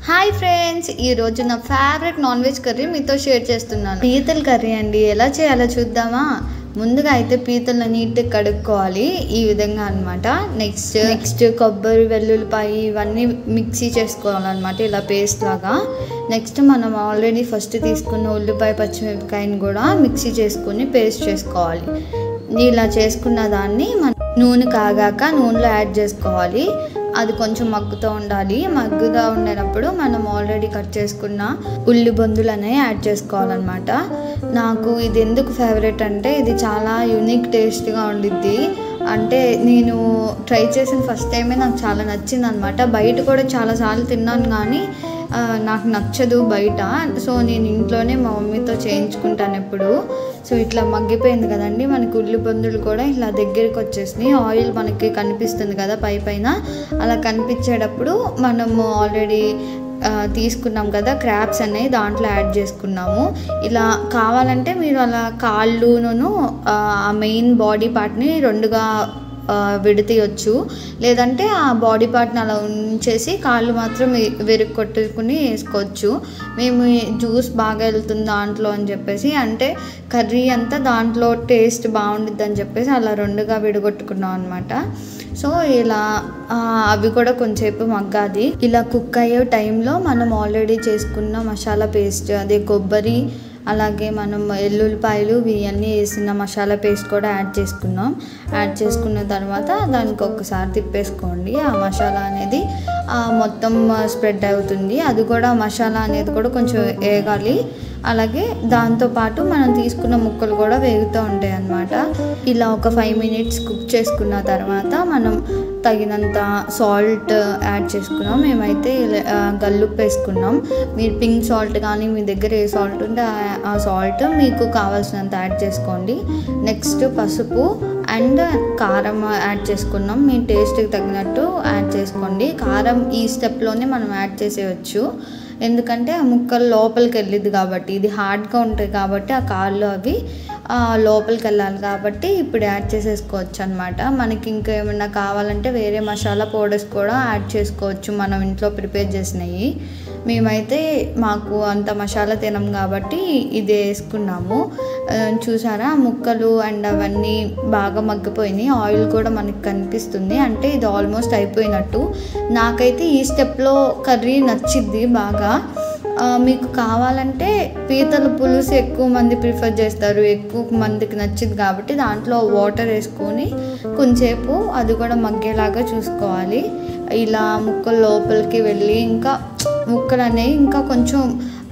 hi friends ఈ రోజు నా ఫేవరెట్ నాన్ వెజ్ కర్రీ మీతో షేర్ చేస్తున్నాను పీతల కర్రీ అండి ఎలా చేయాలో చూద్దామా ముందుగా అయితే పీతలను నీట్గా కడుక్కోవాలి ఈ విధంగా అన్నమాట నెక్స్ట్ నెక్స్ట్ కొబ్బరి వెల్లుల్లిపాయ ఇవన్నీ మిక్సీ చేసుకోవాలన్నమాట ఇలా పేస్ట్ లాగా నెక్స్ట్ మనం ఆల్రెడీ ఫస్ట్ తీసుకున్న ఉల్లిపాయ పచ్చిమిరపకాయని కూడా మిక్సీ చేసుకుని పేస్ట్ చేసుకోవాలి ఇలా చేసుకున్న దాన్ని మన నూనె కాగాక నూనెలో యాడ్ చేసుకోవాలి అది కొంచెం మగ్గుతూ ఉండాలి మగ్గుతూ ఉండేటప్పుడు మనం ఆల్రెడీ కట్ చేసుకున్న ఉల్లి బొందులు అనేవి యాడ్ చేసుకోవాలన్నమాట నాకు ఇది ఎందుకు ఫేవరెట్ అంటే ఇది చాలా యూనిక్ టేస్ట్గా ఉండిద్ది అంటే నేను ట్రై చేసిన ఫస్ట్ టైమే నాకు చాలా నచ్చింది అనమాట బయట కూడా చాలాసార్లు తిన్నాను కానీ ఆ, నాకు నచ్చదు బయట సో నేను ఇంట్లోనే మా మమ్మీతో చేయించుకుంటాను ఎప్పుడు సో ఇట్లా మగ్గిపోయింది కదండి మనకి ఉల్లి బొందులు కూడా ఇలా దగ్గరికి వచ్చేసినాయి ఆయిల్ మనకి కనిపిస్తుంది కదా పై పైన అలా కనిపించేటప్పుడు మనము ఆల్రెడీ ఆ, తీసుకున్నాం కదా క్రాప్స్ అనేవి దాంట్లో యాడ్ చేసుకున్నాము ఇలా కావాలంటే మీరు అలా కాళ్ళును ఆ మెయిన్ బాడీ పార్ట్ని రెండుగా ఆ, విడతీయొచ్చు లేదంటే ఆ బాడీ పార్ట్ని అలా ఉంచేసి కాళ్ళు మాత్రం వెరుగు కొట్టుకుని వేసుకోవచ్చు మేము ఈ జ్యూస్ బాగా వెళ్తుంది దాంట్లో అని చెప్పేసి అంటే కర్రీ అంతా దాంట్లో టేస్ట్ బాగుండిద్ది అని చెప్పేసి అలా రెండుగా విడగొట్టుకున్నాం అనమాట సో ఇలా ఆ, అవి కూడా కొంచెంసేపు మగ్గాది ఇలా కుక్ అయ్యే టైంలో మనం ఆల్రెడీ చేసుకున్న మసాలా పేస్ట్ అదే కొబ్బరి అలాగే మనం ఎల్లుల్లిపాయలు ఇవన్నీ వేసిన మసాలా పేస్ట్ కూడా యాడ్ చేసుకున్నాం యాడ్ చేసుకున్న తర్వాత దానికి ఒక్కసారి తిప్పేసుకోండి ఆ మసాలా అనేది ఆ, మొత్తం స్ప్రెడ్ అవుతుంది అది కూడా మసాలా అనేది కూడా కొంచెం వేగాలి అలాగే దాంతోపాటు మనం తీసుకున్న ముక్కలు కూడా వేగుతూ ఉంటాయి అన్నమాట ఇలా ఒక ఫైవ్ మినిట్స్ కుక్ చేసుకున్న తర్వాత మనం తగినంత సాల్ట్ యాడ్ చేసుకున్నాం మేమైతే ఇలా, ఆ, గల్లుప్పు వేసుకున్నాం మీరు పింక్ సాల్ట్ కానీ మీ దగ్గర ఏ సాల్ట్ ఉంటే ఆ- ఆ సాల్ట్ మీకు కావాల్సినంత యాడ్ చేసుకోండి నెక్స్ట్ పసుపు అండ్ కారం యాడ్ చేసుకున్నాం మీ టేస్ట్కి తగినట్టు యాడ్ చేసుకోండి కారం ఈ స్టెప్లోనే మనం యాడ్ చేసేయచ్చు ఎందుకంటే ఆ ముక్కలు లోపలికి వెళ్ళిద్ది కాబట్టి ఇది హార్డ్గా ఉంటాయి కాబట్టి ఆ కాళ్ళు అవి ఆ, లోపలికి వెళ్ళాలి కాబట్టి ఇప్పుడు యాడ్ చేసేసుకోవచ్చు అనమాట మనకి ఇంకా ఏమైనా కావాలంటే వేరే మసాలా పౌడర్స్ కూడా యాడ్ చేసుకోవచ్చు మనం ఇంట్లో ప్రిపేర్ చేసినవి మేమైతే మాకు అంత మసాలా తినం కాబట్టి ఇది వేసుకున్నాము ఆ, చూసారా ముక్కలు అండ్ అవన్నీ బాగా మగ్గిపోయినాయి ఆయిల్ కూడా మనకి కనిపిస్తుంది అంటే ఇది ఆల్మోస్ట్ అయిపోయినట్టు నాకైతే ఈ స్టెప్లో కర్రీ నచ్చిద్ది బాగా ఆ, మీకు కావాలంటే పీతల పులుసు ఎక్కువ మంది ప్రిఫర్ చేస్తారు ఎక్కువ మందికి నచ్చింది కాబట్టి దాంట్లో వాటర్ వేసుకొని కొంచెంసేపు అది కూడా మగ్గేలాగా చూసుకోవాలి ఇలా ముక్కలు లోపలికి వెళ్ళి ఇంకా ముక్కలు అనేవి ఇంకా కొంచెం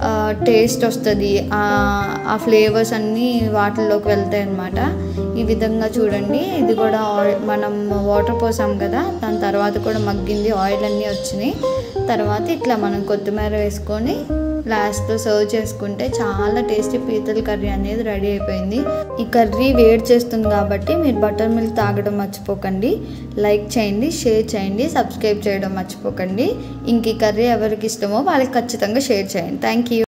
టేస్ట్ వస్తుంది ఆ ఫ్లేవర్స్ అన్నీ వాటిల్లోకి వెళ్తాయి అన్నమాట ఈ విధంగా చూడండి ఇది కూడా ఆయిల్ మనం వాటర్ పోసాం కదా దాని తర్వాత కూడా మగ్గింది ఆయిల్ అన్నీ వచ్చినాయి తర్వాత ఇట్లా మనం కొత్తిమీర వేసుకొని లాస్ట్లో సర్వ్ చేసుకుంటే చాలా టేస్టీ పీతల కర్రీ అనేది రెడీ అయిపోయింది ఈ కర్రీ వేడి చేస్తుంది కాబట్టి మీరు బటర్ మిల్క్ తాగడం మర్చిపోకండి లైక్ చేయండి షేర్ చేయండి సబ్స్క్రైబ్ చేయడం మర్చిపోకండి ఇంక ఈ కర్రీ ఎవరికి ఇష్టమో వాళ్ళకి ఖచ్చితంగా షేర్ చేయండి థ్యాంక్ యూ